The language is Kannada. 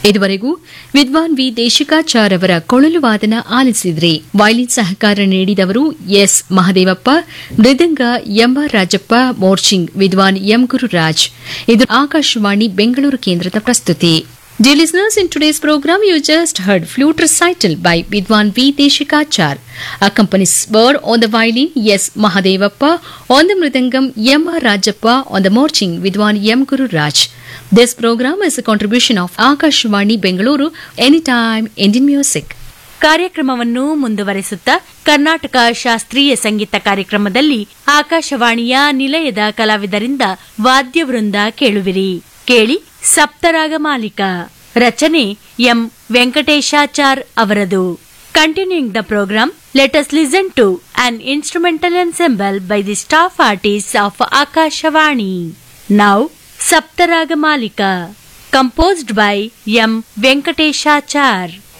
ಇದುವರೆಗೂ ವಿದ್ವಾನ್ ವಿ ದೇಶಿಕಾಚಾರ್ ಅವರ ಕೊಳಲು ವಾದನ ಆಲಿಸಿದ್ರಿ ವೈಲಿನ್ ಸಹಕಾರ ನೀಡಿದವರು ಎಸ್ ಮಹದೇವಪ್ಪ ಮೃದಂಗ ಎಂಆರ್ ರಾಜಪ್ಪ ಮೋರ್ಚಿಂಗ್ ವಿದ್ವಾನ್ ಎಂ ಗುರುರಾಜ್ ಇದು ಆಕಾಶವಾಣಿ ಬೆಂಗಳೂರು ಕೇಂದ್ರದ ಪ್ರಸ್ತುತಿ Dear listeners, in today's program, you just heard flute recital by Vidwan V. Deshikachar. Accompanies were on the violin S. Mahadevappa, on the mridangam M. R. Rajappa, on the marching Vidwan M. Guru Raj. This program is a contribution of Akashvani Bengaluru, Anytime Indian Music. ಕಾರ್ಯಕ್ರಮವನ್ನು ಮುಂದುವರೆಸುತ್ತಾ ಕರ್ನಾಟಕ ಶಾಸ್ತ್ರೀಯ ಸಂಗೀತ ಕಾರ್ಯಕ್ರಮದಲ್ಲಿ ಆಕಾಶವಾಣಿಯ ನಿಲಯದ ಕಲಾವಿದರಿಂದ ವಾದ್ಯವೃಂದ ಕೇಳುವಿರಿ ಕೇಳಿ ಸಪ್ತರಾಗ ಮಾಲಿಕ ರಚನೆ ಎಂ ವೆಂಕಟೇಶಾಚಾರ್ ಅವರದು continuing the program let us listen to an instrumental ensemble by the staff artist of Akashvani now Saptaraga Malika composed by M Venkateshachar